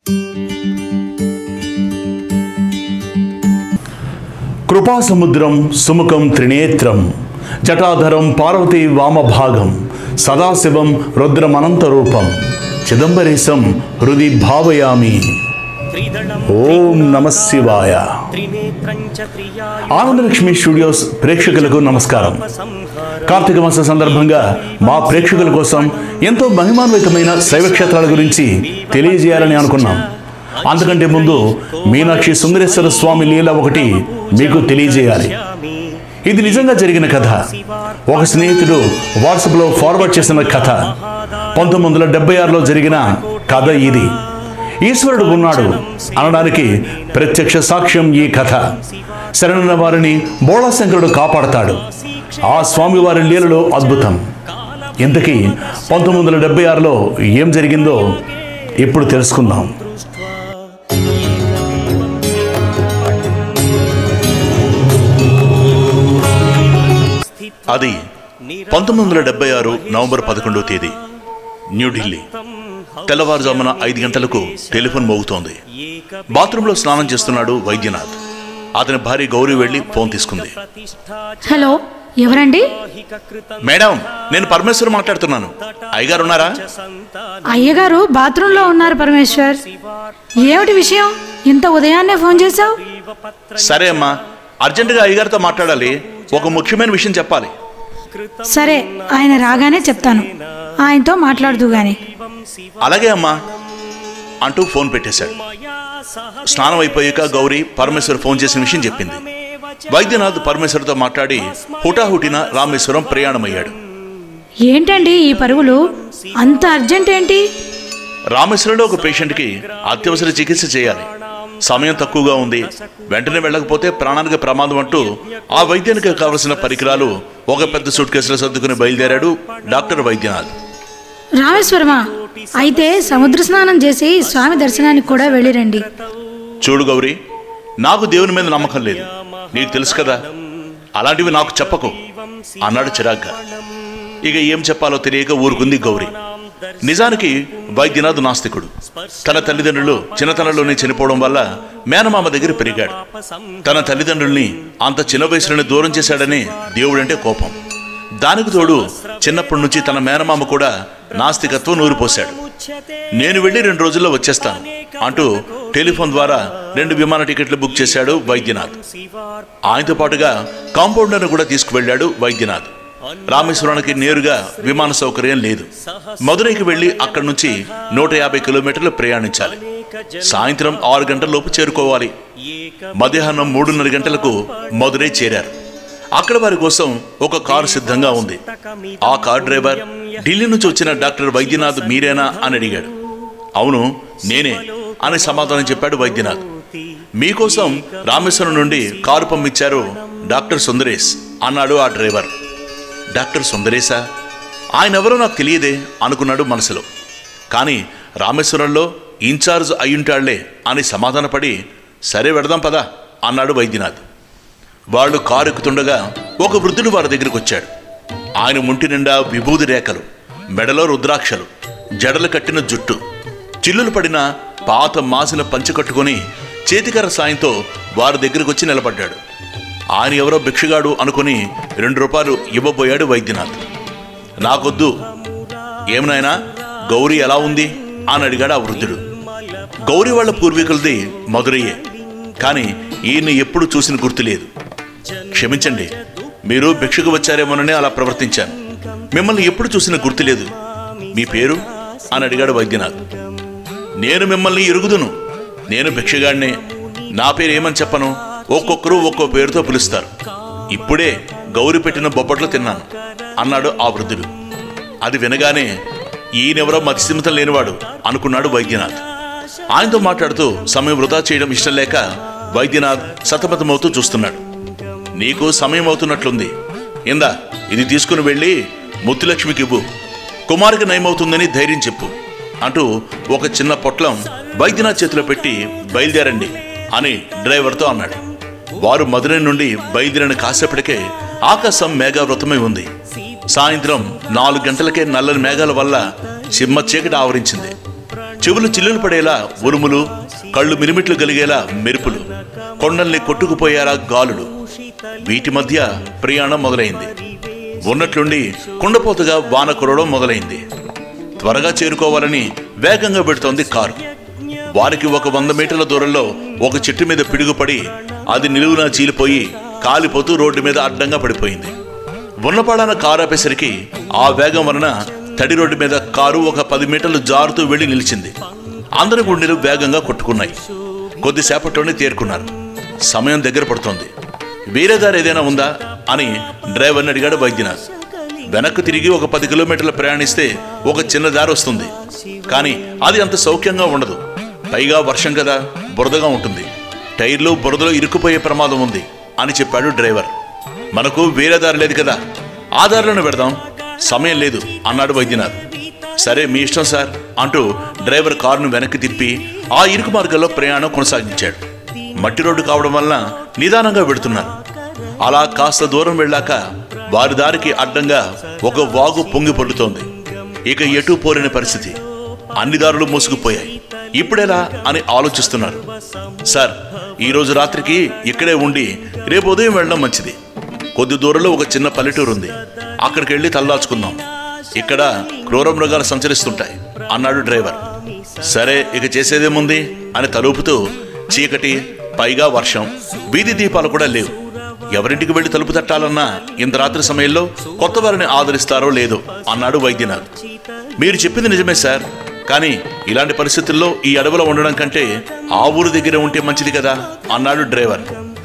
కృపాసముద్రం సుముఖం త్రినేత్రం జటాధరం పార్వతీ వామభాగం సదాశివం రుద్రమనంత రూపం చిదంబరేశం హృది భావయామి ఓం నమ శివాయ ఆనందలక్ష్మి స్టూడియోస్ ప్రేక్షకులకు నమస్కారం కార్తీక మాస సందర్భంగా మా ప్రేక్షకుల కోసం ఎంతో మహిమాన్వితమైన శైవ క్షేత్రాల గురించి తెలియజేయాలని అనుకున్నాం అంతకంటే ముందు మీనాక్షి సుందరేశ్వర స్వామి లీల ఒకటి మీకు తెలియజేయాలి ఇది నిజంగా జరిగిన కథ ఒక స్నేహితుడు వాట్సాప్లో ఫార్వర్డ్ చేసిన కథ పంతొమ్మిది వందల డెబ్బై ఆరులో జరిగిన కథ ఇది ఈశ్వరుడు ఉన్నాడు అనడానికి ప్రత్యక్ష సాక్ష్యం ఈ కథ శరణుల వారిని బోళాశంకరుడు కాపాడతాడు ఆ స్వామివారి లీలలో అద్భుతం ఇంతకీ పంతొమ్మిది వందల డెబ్బై ఆరులో ఏం జరిగిందో ఇప్పుడు తెలుసుకుందాం అది పంతొమ్మిది వందల డెబ్బై ఆరు నవంబర్ పదకొండవ తేదీ న్యూఢిల్లీ తెల్లవారుజామున ఐదు గంటలకు టెలిఫోన్ మోగుతోంది బాత్రూంలో స్నానం చేస్తున్నాడు వైద్యనాథ్ అతని భార్య గౌరీ వెళ్ళి ఫోన్ తీసుకుంది హలో ఎవరండి మేడం నేను పరమేశ్వర్ మాట్లాడుతున్నాను అయ్యగారు ఉన్నారా అయ్యగారు బాత్రూంలో ఉన్నారు పరమేశ్వర్ ఏమిటి విషయం ఇంత ఉదయాన్నే ఫోన్ చేశావు సరే అమ్మా అర్జెంటుగా అయ్యగారితో మాట్లాడాలి ఒక ముఖ్యమైన విషయం చెప్పాలి సరే ఆయన రాగానే చెప్తాను ఆయనతో మాట్లాడుతూ గాని అలాగే అమ్మా అంటూ ఫోన్ పెట్టేశాడు స్నానం అయిపోయాక గౌరీ పరమేశ్వర్ ఫోన్ చేసిన విషయం చెప్పింది వైద్యనాథ్ పరమేశ్వర్తో మాట్లాడి హుటాహుటిన రామేశ్వరం ప్రయాణమయ్యాడు ఏంటండి ఈ పరుగులు అంత అర్జెంట్ ఏంటి రామేశ్వరంలో ఒక పేషెంట్కి అత్యవసర చికిత్స చేయాలి సమయం తక్కువగా ఉంది వెంటనే వెళ్ళకపోతే ప్రాణానికి ప్రమాదం అంటూ ఆ వైద్యానికి కావలసిన పరికరాలు ఒక పెద్ద సూట్ కేసులో సర్దుకుని బయలుదేరాడు డాక్టర్ వైద్యనాథ్ రామేశ్వరమా అయితే సముద్ర స్నానం చేసి స్వామి దర్శనానికి కూడా వెళ్ళిరండి చూడు గౌరీ నాకు దేవుని మీద నమ్మకం లేదు నీకు తెలుసు కదా అలాంటివి నాకు చెప్పకు అన్నాడు చిరాగ్గా ఇక ఏం చెప్పాలో తెలియక ఊరుకుంది గౌరీ నిజానికి వైద్యనాథ్ నాస్తికుడు తన తల్లిదండ్రులు చిన్నతనంలోనే చనిపోవడం వల్ల మేనమామ దగ్గర పెరిగాడు తన తల్లిదండ్రుల్ని అంత చిన్న వయసులోనే దూరం చేశాడని దేవుడంటే కోపం దానికి తోడు చిన్నప్పటి నుంచి తన మేనమామ కూడా నాస్తికత్వం నూరిపోశాడు నేను వెళ్ళి రెండు రోజుల్లో వచ్చేస్తాను అంటూ టెలిఫోన్ ద్వారా రెండు విమాన టికెట్లు బుక్ చేశాడు వైద్యనాథ్ ఆయనతో పాటుగా కాంపౌండర్ను కూడా తీసుకువెళ్ళాడు వైద్యనాథ్ రామేశ్వరానికి నేరుగా విమాన సౌకర్యం లేదు మదురైకి వెళ్లి అక్కడి నుంచి నూట యాభై కిలోమీటర్లు ప్రయాణించాలి సాయంత్రం ఆరు గంటల లోపు చేరుకోవాలి మధ్యాహ్నం మూడున్నర గంటలకు మదురై చేరారు అక్కడ వారి కోసం ఒక కారు సిద్ధంగా ఉంది ఆ కార్ డ్రైవర్ ఢిల్లీ నుంచి వచ్చిన డాక్టర్ వైద్యనాథ్ మీరేనా అని అడిగాడు అవును నేనే అని సమాధానం చెప్పాడు వైద్యనాథ్ మీకోసం రామేశ్వరం నుండి కారు పంపించారు డాక్టర్ సుందరేష్ అన్నాడు ఆ డ్రైవర్ డాక్టర్ సుందరేశా ఆయన ఎవరో నాకు తెలియదే అనుకున్నాడు మనసులో కానీ రామేశ్వరంలో ఇన్ఛార్జ్ అయ్యుంటాళ్లే అని సమాధానపడి సరే వెడదాం పదా అన్నాడు వైద్యనాథ్ వాళ్ళు కారు ఎక్కుతుండగా ఒక వృద్ధుడు వారి దగ్గరికి వచ్చాడు ఆయన ముంటి నిండా విభూది రేఖలు మెడలో రుద్రాక్షలు జడలు కట్టిన జుట్టు చిల్లులు పడిన పాత మాసిన పంచె కట్టుకొని చేతికర్ర సాయంతో వారి దగ్గరికి వచ్చి నిలబడ్డాడు ఆయన ఎవరో భిక్షగాడు అనుకుని రెండు రూపాయలు ఇవ్వబోయాడు వైద్యనాథ్ నాకొద్దు ఏమనాయనా గౌరీ ఎలా ఉంది అని అడిగాడు ఆ వృద్ధుడు గౌరీ వాళ్ళ పూర్వీకులది మధురయ్యే కానీ ఈయన్ని ఎప్పుడు చూసిన గుర్తులేదు క్షమించండి మీరు భిక్షకు వచ్చారేమోనని అలా ప్రవర్తించాను మిమ్మల్ని ఎప్పుడు చూసిన గుర్తులేదు మీ పేరు అని అడిగాడు వైద్యనాథ్ నేను మిమ్మల్ని ఎరుగుదును నేను భిక్షగాడినే నా పేరు ఏమని చెప్పను ఒక్కొక్కరు ఒక్కో పేరుతో పిలుస్తారు ఇప్పుడే గౌరి పెట్టిన బొబ్బట్లు తిన్నాను అన్నాడు ఆ వృద్ధుడు అది వినగానే ఈయనెవరో మత్స్యమితం లేనివాడు అనుకున్నాడు వైద్యనాథ్ ఆయనతో మాట్లాడుతూ సమయం వృధా చేయడం ఇష్టం లేక వైద్యనాథ్ సతమతమవుతూ చూస్తున్నాడు నీకు సమయం అవుతున్నట్లుంది ఇందా ఇది తీసుకుని వెళ్ళి ముత్తులక్ష్మికి ఇవ్వు కుమారుకి నయమవుతుందని ధైర్యం చెప్పు అంటూ ఒక చిన్న పొట్లం వైద్యనాథ్ చేతిలో పెట్టి బయలుదేరండి అని డ్రైవర్తో అన్నాడు వారు మధురై నుండి బయలుదేరిన కాసేపటికే ఆకాశం మేఘావృతమై ఉంది సాయంత్రం నాలుగు గంటలకే నల్లని మేఘాల వల్ల చిమ్మ చీకటి ఆవరించింది చెవులు చిల్లులు పడేలా ఉరుములు కళ్ళు మిలిమిట్లు కలిగేలా మెరుపులు కొండల్ని కొట్టుకుపోయేలా గాలులు వీటి మధ్య ప్రయాణం మొదలైంది ఉన్నట్లుండి కుండపోతుగా వాన కురవడం మొదలైంది త్వరగా చేరుకోవాలని వేగంగా పెడుతోంది కారు వారికి ఒక వంద మీటర్ల దూరంలో ఒక చెట్టు మీద పిడుగుపడి అది నిలువునా చీలిపోయి కాలిపోతూ రోడ్డు మీద అడ్డంగా పడిపోయింది ఉన్నపాడాన కారు ఆపేసరికి ఆ వేగం వలన తడి రోడ్డు మీద కారు ఒక పది మీటర్లు జారుతూ వెళ్లి నిలిచింది అందరి గుండెలు వేగంగా కొట్టుకున్నాయి కొద్దిసేపట్లోనే తేరుకున్నారు సమయం దగ్గర పడుతోంది వేరే దారి ఏదైనా ఉందా అని డ్రైవర్ని అడిగాడు వైద్యనాథ్ వెనక్కు తిరిగి ఒక పది కిలోమీటర్లు ప్రయాణిస్తే ఒక చిన్న దారి వస్తుంది కానీ అది అంత సౌఖ్యంగా ఉండదు పైగా వర్షం కదా బురదగా ఉంటుంది టైర్లు బురదలో ఇరుక్కుపోయే ప్రమాదం ఉంది అని చెప్పాడు డ్రైవర్ మనకు వేరే దారి లేదు కదా ఆ దారిలోనే పెడదాం సమయం లేదు అన్నాడు వైద్యనాథ్ సరే మీ ఇష్టం సార్ అంటూ డ్రైవర్ కారును వెనక్కి తిప్పి ఆ ఇరుకు మార్గంలో ప్రయాణం కొనసాగించాడు మట్టి రోడ్డు కావడం వలన నిదానంగా వెడుతున్నారు అలా కాస్త దూరం వెళ్ళాక వారి దారికి అడ్డంగా ఒక వాగు పొంగి పొల్లుతోంది ఇక ఎటు పోలేని పరిస్థితి అన్ని దారులు మూసుకుపోయాయి ఇప్పుడెలా అని ఆలోచిస్తున్నారు సార్ ఈ రోజు రాత్రికి ఇక్కడే ఉండి రేపు ఉదయం వెళ్ళడం మంచిది కొద్ది దూరంలో ఒక చిన్న పల్లెటూరు ఉంది అక్కడికి వెళ్ళి తల్లాచుకుందాం ఇక్కడ క్రూర మృగాలు సంచరిస్తుంటాయి అన్నాడు డ్రైవర్ సరే ఇక చేసేదేముంది అని తలుపుతూ చీకటి పైగా వర్షం వీధి దీపాలు కూడా లేవు ఎవరింటికి వెళ్లి తలుపు తట్టాలన్నా ఇంత రాత్రి సమయంలో కొత్త వారిని ఆదరిస్తారో లేదో అన్నాడు వైద్యనాథ్ మీరు చెప్పింది నిజమే సార్ కానీ ఇలాంటి పరిస్థితుల్లో ఈ అడవిలో ఉండడం కంటే ఆ ఊరు దగ్గర ఉంటే మంచిది కదా అన్నాడు డ్రైవర్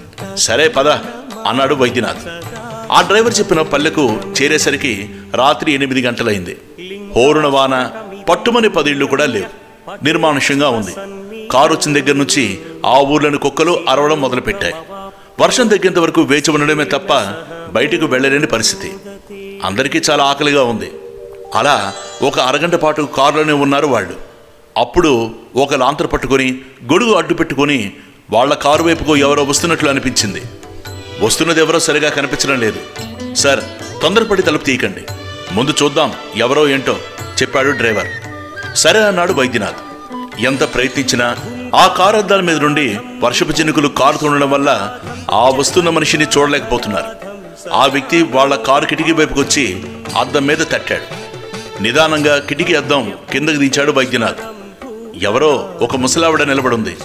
సరే పద అన్నాడు వైద్యనాథ్ ఆ డ్రైవర్ చెప్పిన పల్లెకు చేరేసరికి రాత్రి ఎనిమిది గంటలైంది హోరున వాన పట్టుమని పదిళ్ళు కూడా లేవు నిర్మానుష్యంగా ఉంది కారు వచ్చిన దగ్గర నుంచి ఆ ఊర్లోని కుక్కలు అరవడం మొదలుపెట్టాయి వర్షం తగ్గేంత వరకు వేచి ఉండడమే తప్ప బయటకు వెళ్ళలేని పరిస్థితి అందరికీ చాలా ఆకలిగా ఉంది అలా ఒక అరగంట పాటు కారులోనే ఉన్నారు వాళ్ళు అప్పుడు ఒక లాంతర్ పట్టుకొని గొడుగు అడ్డు పెట్టుకొని వాళ్ళ కారు వైపుకు ఎవరో వస్తున్నట్లు అనిపించింది వస్తున్నది ఎవరో సరిగా కనిపించడం లేదు సార్ తొందరపడి తలుపు తీయకండి ముందు చూద్దాం ఎవరో ఏంటో చెప్పాడు డ్రైవర్ సరే అన్నాడు వైద్యనాథ్ ఎంత ప్రయత్నించినా ఆ కారు అద్దాల మీద నుండి వర్షపు చినుకులు కారుతుండడం వల్ల ఆ వస్తున్న మనిషిని చూడలేకపోతున్నారు ఆ వ్యక్తి వాళ్ళ కారు కిటికీ వైపుకి వచ్చి అద్దం మీద తట్టాడు నిదానంగా కిటికీ అద్దం కిందకి దించాడు వైద్యనాథ్ ఎవరో ఒక ముసలావిడ నిలబడుంది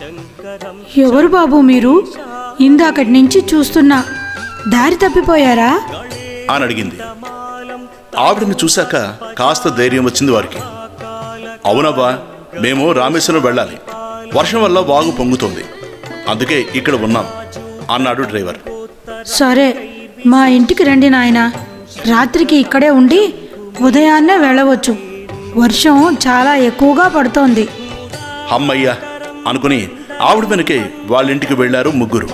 ఎవరు బాబు మీరు ఇందాకటి నుంచి చూస్తున్నా దారి తప్పిపోయారా అని అడిగింది ఆవిడని చూశాక కాస్త ధైర్యం వచ్చింది వారికి అవునవ్వా మేము రామేశ్వరం వెళ్ళాలి వర్షం వల్ల వాగు పొంగుతోంది అందుకే ఇక్కడ ఉన్నాం అన్నాడు డ్రైవర్ సరే మా ఇంటికి రండి నాయనా రాత్రికి ఇక్కడే ఉండి ఉదయాన్నే వెళ్ళవచ్చు వర్షం చాలా ఎక్కువగా పడుతోంది అమ్మయ్యా అనుకుని ఆవిడ వెనకే వాళ్ళ ఇంటికి వెళ్లారు ముగ్గురు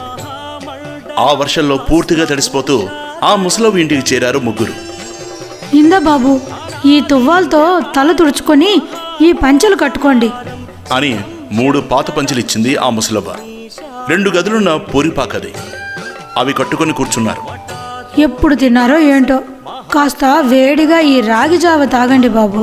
ఆ వర్షంలో పూర్తిగా తడిసిపోతూ ఆ ముసలవి ఇంటికి చేరారు ముగ్గురు ఇందా బాబు ఈ తువ్వాలతో తల తుడుచుకొని ఈ పంచెలు కట్టుకోండి అని మూడు పాత పంచులిచ్చింది ఆ ముసలవ్వ రెండు గదులున్న పూరిపాకది అవి కట్టుకొని కూర్చున్నారు ఎప్పుడు తిన్నారో ఏంటో కాస్త వేడిగా ఈ రాగి జావ తాగండి బాబు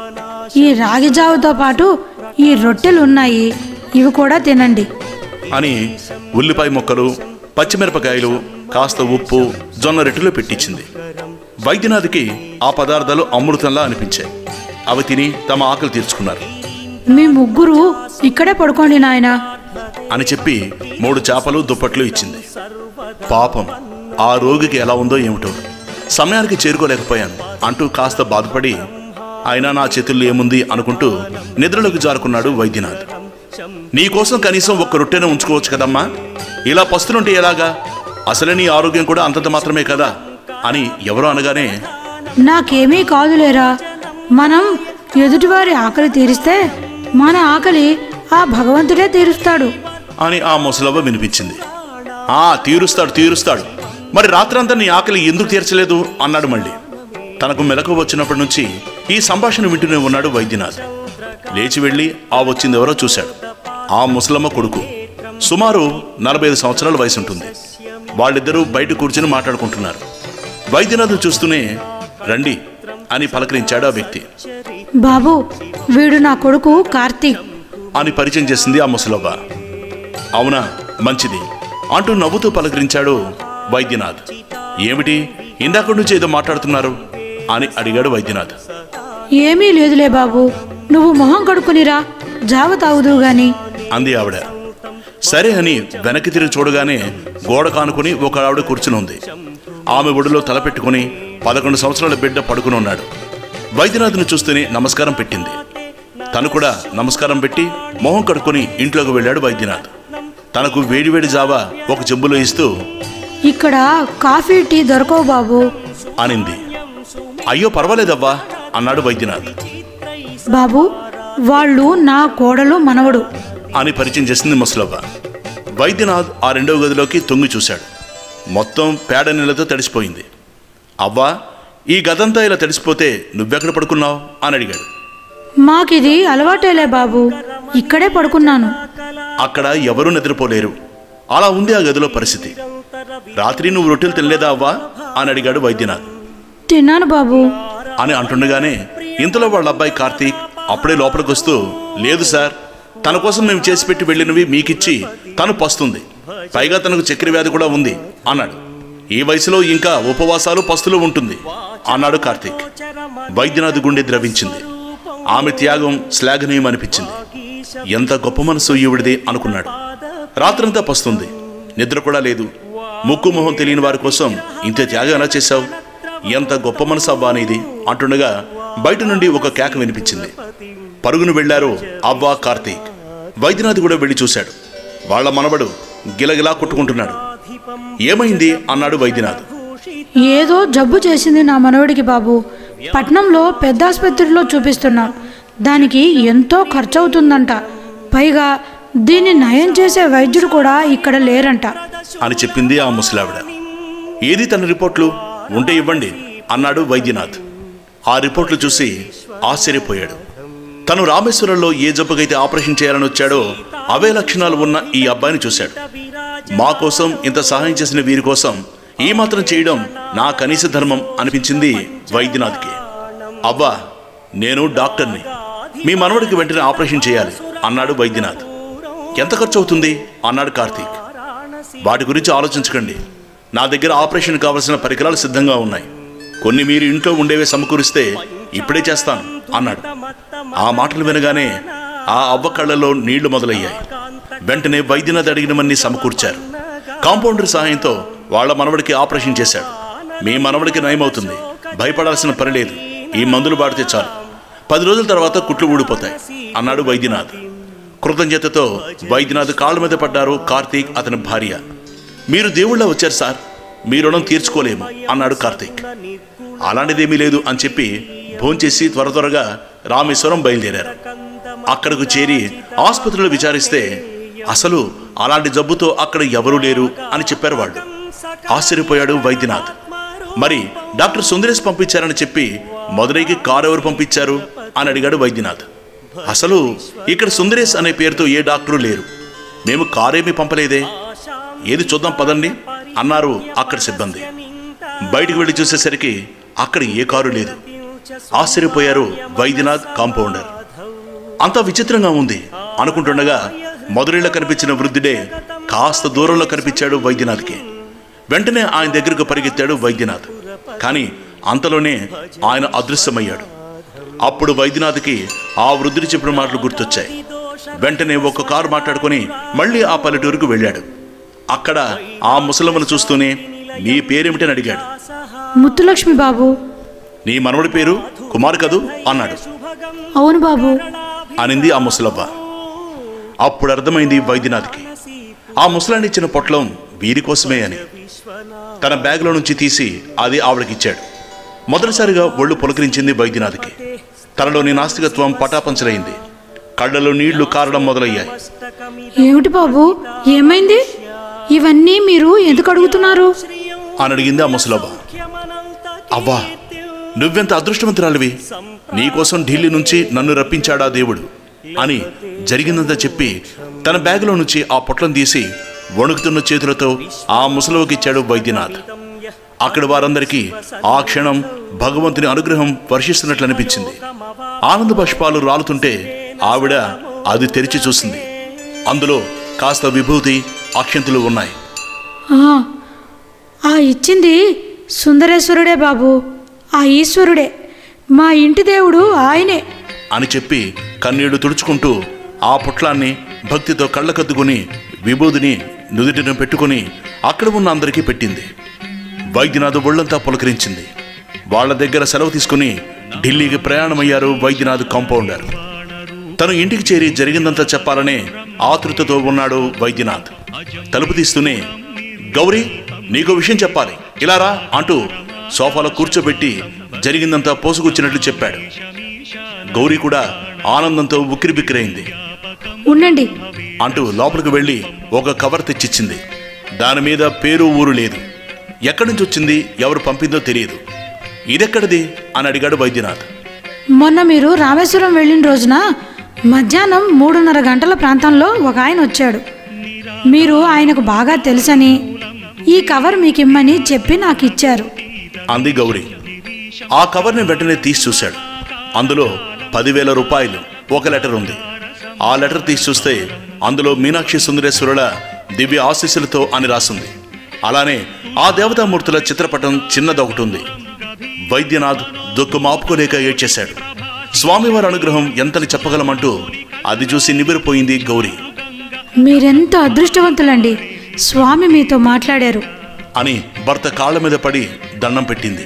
ఈ రాగి జావతో పాటు ఈ రొట్టెలు ఉన్నాయి ఇవి కూడా తినండి అని ఉల్లిపాయ ముక్కలు పచ్చిమిరపకాయలు కాస్త ఉప్పు జొన్న రొట్టెలు పెట్టించింది వైద్యనాథ్కి ఆ పదార్థాలు అమృతంలా అనిపించాయి అవి తిని తమ ఆకలి తీర్చుకున్నారు మీ ముగ్గురు ఇక్కడే పడుకోండి నాయనా అని చెప్పి మూడు చేపలు దుప్పట్లు ఇచ్చింది పాపం ఆ రోగికి ఎలా ఉందో ఏమిటో సమయానికి చేరుకోలేకపోయాను అంటూ కాస్త బాధపడి అయినా నా చేతుల్లో ఏముంది అనుకుంటూ నిద్రలోకి జారుకున్నాడు వైద్యనాథ్ నీకోసం కనీసం ఒక్క రొట్టెను ఉంచుకోవచ్చు కదమ్మా ఇలా పస్తులుంటే ఎలాగా అసలే నీ ఆరోగ్యం కూడా అంతంత మాత్రమే కదా అని ఎవరో అనగానే నాకేమీ కాదులేరా మనం ఎదుటివారి ఆకలి తీరిస్తే మన ఆకలి ఆ భగవంతుడే తీరుస్తాడు అని ఆ ముసలవ్వ వినిపించింది ఆ తీరుస్తాడు తీరుస్తాడు మరి రాత్రంతా నీ ఆకలి ఎందుకు తీర్చలేదు అన్నాడు మళ్ళీ తనకు మెలకు వచ్చినప్పటి నుంచి ఈ సంభాషణ వింటూనే ఉన్నాడు వైద్యనాథ్ లేచి వెళ్ళి ఆ వచ్చిందెవరో చూశాడు ఆ ముసలమ్మ కొడుకు సుమారు నలభై ఐదు సంవత్సరాల వయసు ఉంటుంది వాళ్ళిద్దరూ బయట కూర్చుని మాట్లాడుకుంటున్నారు వైద్యనాథ్ చూస్తూనే రండి అని పలకరించాడు ఆ వ్యక్తి బాబు వీడు నా కొడుకు కార్తీక్ అని పరిచయం చేసింది ఆ ముసలవ్వ అవునా మంచిది అంటూ నవ్వుతూ పలకరించాడు వైద్యనాథ్ ఏమిటి ఇందాక నుంచి ఏదో మాట్లాడుతున్నారు అని అడిగాడు వైద్యనాథ్ ఏమీ లేదులే బాబు నువ్వు మొహం కడుక్కునిరా జావ తాగుదువు గాని అంది ఆవిడ సరే అని వెనక్కి తిరిగి చూడగానే గోడ కానుకుని ఒక ఆవిడ కూర్చుని ఉంది ఆమె ఒడిలో తలపెట్టుకుని పదకొండు సంవత్సరాల బిడ్డ పడుకుని ఉన్నాడు వైద్యనాథ్ని చూస్తూనే నమస్కారం పెట్టింది తను కూడా నమస్కారం పెట్టి మొహం కడుక్కొని ఇంట్లోకి వెళ్ళాడు వైద్యనాథ్ తనకు వేడివేడి జావా ఒక చెంబులో ఇస్తూ ఇక్కడ కాఫీ టీ దొరకవు బాబు అనింది అయ్యో పర్వాలేదవ్వా అన్నాడు వైద్యనాథ్ బాబు వాళ్ళు నా కోడలు మనవడు అని పరిచయం చేసింది ముసలవ్వ వైద్యనాథ్ ఆ రెండవ గదిలోకి తొంగి చూశాడు మొత్తం పేడ నీళ్ళతో తడిసిపోయింది అవ్వా ఈ గదంతా ఇలా తడిసిపోతే నువ్వెక్కడ పడుకున్నావు అని అడిగాడు మాకిది అలవాటేలే బాబు ఇక్కడే పడుకున్నాను అక్కడ ఎవరూ నిద్రపోలేరు అలా ఉంది ఆ గదిలో పరిస్థితి రాత్రి నువ్వు రొట్టెలు తినలేదా అవ్వా అని అడిగాడు వైద్యనాథ్ తిన్నాను బాబు అని అంటుండగానే ఇంతలో వాళ్ళ అబ్బాయి కార్తీక్ అప్పుడే లోపలికి వస్తూ లేదు సార్ తన కోసం మేము చేసి పెట్టి వెళ్ళినవి మీకిచ్చి తను పస్తుంది పైగా తనకు చక్కెర వ్యాధి కూడా ఉంది అన్నాడు ఈ వయసులో ఇంకా ఉపవాసాలు పస్తులు ఉంటుంది అన్నాడు కార్తీక్ వైద్యనాథ్ గుండె ద్రవించింది ఆమె త్యాగం శ్లాఘనీయం అనిపించింది ఎంత గొప్ప మనసు ఈవిడిది అనుకున్నాడు రాత్రంతా పస్తుంది నిద్ర కూడా లేదు ముక్కు మొహం తెలియని వారి కోసం ఇంత త్యాగం ఎలా చేశావు ఎంత గొప్ప మనసు అవ్వా అనేది అంటుండగా బయట నుండి ఒక కేక వినిపించింది పరుగును వెళ్లారు అవ్వా కార్తీక్ వైద్యనాథ్ కూడా వెళ్ళి చూశాడు వాళ్ళ మనవడు గిలగిలా కొట్టుకుంటున్నాడు ఏమైంది అన్నాడు వైద్యనాథ్ ఏదో జబ్బు చేసింది నా మనవడికి బాబు పట్నంలో పెద్ద ఆసుపత్రిలో చూపిస్తున్నాం దానికి ఎంతో ఖర్చు అవుతుందంట పైగా దీన్ని నయం చేసే వైద్యుడు కూడా ఇక్కడ లేరంట అని చెప్పింది ఆ ముసలావిడ ఏది తన రిపోర్ట్లు ఉంటే ఇవ్వండి అన్నాడు వైద్యనాథ్ ఆ రిపోర్ట్లు చూసి ఆశ్చర్యపోయాడు తను రామేశ్వరంలో ఏ జబ్బుకైతే ఆపరేషన్ చేయాలని వచ్చాడో అవే లక్షణాలు ఉన్న ఈ అబ్బాయిని చూశాడు మా కోసం ఇంత సహాయం చేసిన వీరి కోసం ఈ మాత్రం చేయడం నా కనీస ధర్మం అనిపించింది వైద్యనాథ్కి అవ్వా నేను డాక్టర్ని మీ మనవడికి వెంటనే ఆపరేషన్ చేయాలి అన్నాడు వైద్యనాథ్ ఎంత ఖర్చు అవుతుంది అన్నాడు కార్తీక్ వాటి గురించి ఆలోచించకండి నా దగ్గర ఆపరేషన్ కావలసిన పరికరాలు సిద్ధంగా ఉన్నాయి కొన్ని మీరు ఇంట్లో ఉండేవే సమకూరిస్తే ఇప్పుడే చేస్తాను అన్నాడు ఆ మాటలు వినగానే ఆ అవ్వ కళ్ళలో నీళ్లు మొదలయ్యాయి వెంటనే వైద్యనాథ్ అడిగినవన్నీ సమకూర్చారు కాంపౌండర్ సహాయంతో వాళ్ళ మనవడికి ఆపరేషన్ చేశాడు మీ మనవడికి నయమవుతుంది భయపడాల్సిన పని లేదు ఈ మందులు వాడితే చాలు పది రోజుల తర్వాత కుట్లు ఊడిపోతాయి అన్నాడు వైద్యనాథ్ కృతజ్ఞతతో వైద్యనాథ్ కాళ్ళ మీద పడ్డారు కార్తీక్ అతని భార్య మీరు దేవుళ్ళ వచ్చారు సార్ మీ రుణం తీర్చుకోలేము అన్నాడు కార్తీక్ అలాంటిదేమీ లేదు అని చెప్పి భోంచేసి త్వర త్వరగా రామేశ్వరం బయలుదేరారు అక్కడకు చేరి ఆసుపత్రిలో విచారిస్తే అసలు అలాంటి జబ్బుతో అక్కడ ఎవరూ లేరు అని చెప్పారు వాళ్ళు ఆశ్చర్యపోయాడు వైద్యనాథ్ మరి డాక్టర్ సుందరేష్ పంపించారని చెప్పి మదురైకి కారు ఎవరు పంపించారు అని అడిగాడు వైద్యనాథ్ అసలు ఇక్కడ సుందరేష్ అనే పేరుతో ఏ డాక్టరు లేరు మేము కారేమీ పంపలేదే ఏది చూద్దాం పదండి అన్నారు అక్కడ సిబ్బంది బయటికి వెళ్ళి చూసేసరికి అక్కడ ఏ కారు లేదు ఆశ్చర్యపోయారు వైద్యనాథ్ కాంపౌండర్ అంత విచిత్రంగా ఉంది అనుకుంటుండగా మధురైలో కనిపించిన వృద్ధుడే కాస్త దూరంలో కనిపించాడు వైద్యనాథ్కి వెంటనే ఆయన దగ్గరకు పరిగెత్తాడు వైద్యనాథ్ కానీ అంతలోనే ఆయన అదృశ్యమయ్యాడు అప్పుడు వైద్యనాథ్కి ఆ వృద్ధుడు చెప్పిన మాటలు గుర్తొచ్చాయి వెంటనే ఒక కారు మాట్లాడుకొని మళ్ళీ ఆ పల్లెటూరుకు వెళ్ళాడు అక్కడ ఆ ముసలమ్మను చూస్తూనే నీ పేరేమిటని అడిగాడు ముత్తులక్ష్మి బాబు నీ మనవడి పేరు కుమార్ కదూ అన్నాడు అవును బాబు అనింది ఆ ముసలవ్వ అప్పుడు అర్థమైంది వైద్యనాథ్కి ఆ ముసలాన్ని ఇచ్చిన పొట్లం వీరి కోసమే అని తన బ్యాగ్లో నుంచి తీసి అది ఆవిడకిచ్చాడు మొదటిసారిగా ఒళ్ళు పులకరించింది వైద్యనాథ్కి తనలోని నాస్తికత్వం పటాపంచలైంది కళ్ళలో నీళ్లు కారడం మొదలయ్యాయి ఏమిటి బాబు ఏమైంది ఇవన్నీ మీరు ఎందుకు అడుగుతున్నారు అని అడిగింది ఆ ముసలవ్వ అవ్వా నువ్వెంత అదృష్టవంతురాలివి నీకోసం ఢిల్లీ నుంచి నన్ను రప్పించాడా దేవుడు అని జరిగిందంతా చెప్పి తన బ్యాగులో నుంచి ఆ పొట్లం తీసి వణుకుతున్న చేతులతో ఆ ముసలవకిచ్చాడు వైద్యనాథ్ అక్కడ వారందరికీ ఆ క్షణం భగవంతుని అనుగ్రహం వర్షిస్తున్నట్లు అనిపించింది ఆనంద బాష్పాలు రాలుతుంటే ఆవిడ అది తెరిచి చూసింది అందులో కాస్త విభూతి అక్షంతులు ఉన్నాయి ఆ, ఆ ఇచ్చింది సుందరేశ్వరుడే బాబు ఆ ఈశ్వరుడే మా ఇంటి దేవుడు ఆయనే అని చెప్పి కన్నీళ్లు తుడుచుకుంటూ ఆ పుట్లాన్ని భక్తితో కళ్ళకద్దుకుని విభూదిని నుదుటిన పెట్టుకుని అక్కడ ఉన్న అందరికీ పెట్టింది వైద్యనాథ్ ఒళ్ళంతా పులకరించింది వాళ్ళ దగ్గర సెలవు తీసుకుని ఢిల్లీకి ప్రయాణమయ్యారు వైద్యనాథ్ కాంపౌండర్ తను ఇంటికి చేరి జరిగిందంతా చెప్పాలనే ఆతృతతో ఉన్నాడు వైద్యనాథ్ తలుపు తీస్తూనే గౌరీ నీకో విషయం చెప్పాలి ఇలా రా అంటూ సోఫాలో కూర్చోబెట్టి జరిగిందంతా పోసుకొచ్చినట్లు చెప్పాడు గౌరీ కూడా ఆనందంతో ఉక్కిరిబిక్కిరైంది ఉండండి అంటూ లోపలికి వెళ్ళి ఒక కవర్ తెచ్చిచ్చింది దాని మీద పేరు ఊరు లేదు ఎక్కడి నుంచి వచ్చింది ఎవరు పంపిందో తెలియదు ఇదెక్కడిది అని అడిగాడు వైద్యనాథ్ మొన్న మీరు రామేశ్వరం వెళ్ళిన రోజున మధ్యాహ్నం మూడున్నర గంటల ప్రాంతంలో ఒక ఆయన వచ్చాడు మీరు ఆయనకు బాగా తెలుసని ఈ కవర్ మీకు ఇమ్మని చెప్పి నాకు ఇచ్చారు అంది గౌరీ ఆ కవర్ని వెంటనే తీసి చూశాడు అందులో పదివేల రూపాయలు ఒక లెటర్ ఉంది ఆ లెటర్ తీసి చూస్తే అందులో మీనాక్షి సుందరేశ్వరుల దివ్య ఆశీస్సులతో అని రాసింది అలానే ఆ దేవతామూర్తుల చిత్రపటం చిన్నదొకటి ఉంది వైద్యనాథ్ దుఃఖం ఆపుకోలేక ఏడ్చేశాడు స్వామివారి అనుగ్రహం ఎంతని చెప్పగలమంటూ అది చూసి నివ్వెరపోయింది గౌరీ మీరెంత అదృష్టవంతులండి స్వామి మీతో మాట్లాడారు అని భర్త కాళ్ళ మీద పడి దండం పెట్టింది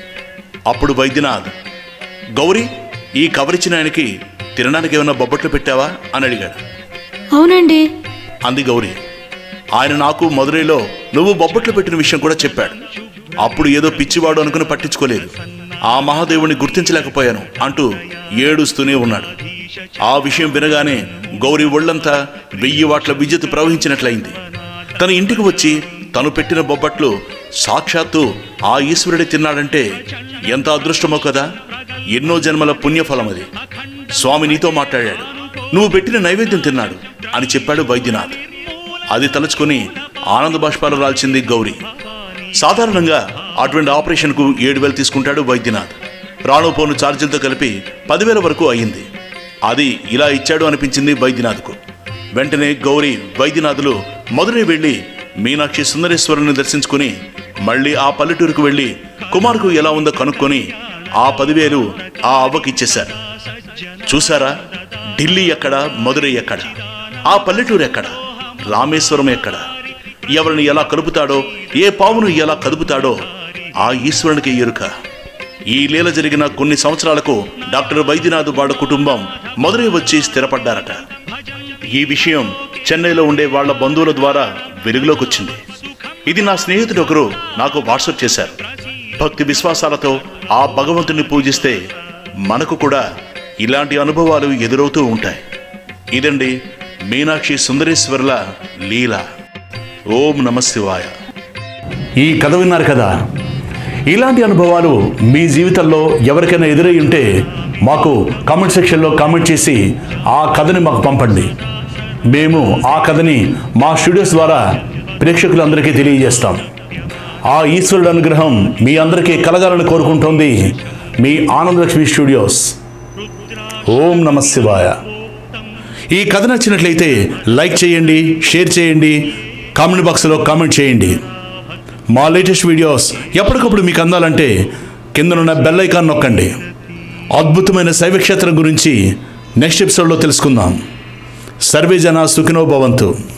అప్పుడు వైద్యనాథ్ గౌరీ ఈ కవరిచ్చిన ఆయనకి తినడానికి ఏమైనా బొబ్బట్లు పెట్టావా అని అడిగాడు అవునండి అంది గౌరీ ఆయన నాకు మదురైలో నువ్వు బొబ్బట్లు పెట్టిన విషయం కూడా చెప్పాడు అప్పుడు ఏదో పిచ్చివాడు అనుకుని పట్టించుకోలేదు ఆ మహాదేవుని గుర్తించలేకపోయాను అంటూ ఏడుస్తూనే ఉన్నాడు ఆ విషయం వినగానే గౌరీ ఒళ్ళంతా వెయ్యి వాట్ల విద్యుత్ ప్రవహించినట్లయింది తన ఇంటికి వచ్చి తను పెట్టిన బొబ్బట్లు సాక్షాత్తు ఆ ఈశ్వరుడే తిన్నాడంటే ఎంత అదృష్టమో కదా ఎన్నో జన్మల పుణ్యఫలం అది స్వామి నీతో మాట్లాడాడు నువ్వు పెట్టిన నైవేద్యం తిన్నాడు అని చెప్పాడు వైద్యనాథ్ అది తలుచుకుని ఆనంద బాష్పాలు రాల్చింది గౌరీ సాధారణంగా అటువంటి ఆపరేషన్కు ఏడు వేలు తీసుకుంటాడు వైద్యనాథ్ రాను పోను ఛార్జీలతో కలిపి పదివేల వరకు అయ్యింది అది ఇలా ఇచ్చాడు అనిపించింది వైద్యనాథ్కు వెంటనే గౌరీ వైద్యనాథులు మధురై వెళ్ళి మీనాక్షి సుందరేశ్వరుని దర్శించుకుని మళ్ళీ ఆ పల్లెటూరుకు వెళ్ళి కుమార్కు ఎలా ఉందో కనుక్కొని ఆ పదివేలు ఆ అవ్వకి ఇచ్చేశారు చూసారా ఢిల్లీ ఎక్కడ మధురై ఎక్కడ ఆ పల్లెటూరు ఎక్కడ రామేశ్వరం ఎక్కడ ఎవరిని ఎలా కలుపుతాడో ఏ పావును ఎలా కదుపుతాడో ఆ ఈశ్వరునికి ఎరుక ఈ లీల జరిగిన కొన్ని సంవత్సరాలకు డాక్టర్ వైద్యనాథ్ వాళ్ళ కుటుంబం మధురై వచ్చి స్థిరపడ్డారట ఈ విషయం చెన్నైలో ఉండే వాళ్ళ బంధువుల ద్వారా వెలుగులోకి వచ్చింది ఇది నా స్నేహితుడు ఒకరు నాకు వాట్సాప్ చేశారు భక్తి విశ్వాసాలతో ఆ భగవంతుని పూజిస్తే మనకు కూడా ఇలాంటి అనుభవాలు ఎదురవుతూ ఉంటాయి ఇదండి మీనాక్షి సుందరేశ్వర్ల లీల ఓం నమ శివాయ ఈ కథ విన్నారు కదా ఇలాంటి అనుభవాలు మీ జీవితంలో ఎవరికైనా ఎదురై ఉంటే మాకు కామెంట్ సెక్షన్లో కామెంట్ చేసి ఆ కథని మాకు పంపండి మేము ఆ కథని మా స్టూడియోస్ ద్వారా ప్రేక్షకులందరికీ తెలియజేస్తాం ఆ ఈశ్వరుడు అనుగ్రహం మీ అందరికీ కలగాలని కోరుకుంటోంది మీ ఆనందలక్ష్మి స్టూడియోస్ ఓం నమ శివాయ ఈ కథ నచ్చినట్లయితే లైక్ చేయండి షేర్ చేయండి కామెంట్ బాక్స్లో కామెంట్ చేయండి మా లేటెస్ట్ వీడియోస్ ఎప్పటికప్పుడు మీకు అందాలంటే కిందనున్న బెల్ ఐకాన్ నొక్కండి అద్భుతమైన శైవక్షేత్రం గురించి నెక్స్ట్ ఎపిసోడ్లో తెలుసుకుందాం సర్వే జన సుఖినో భవంతు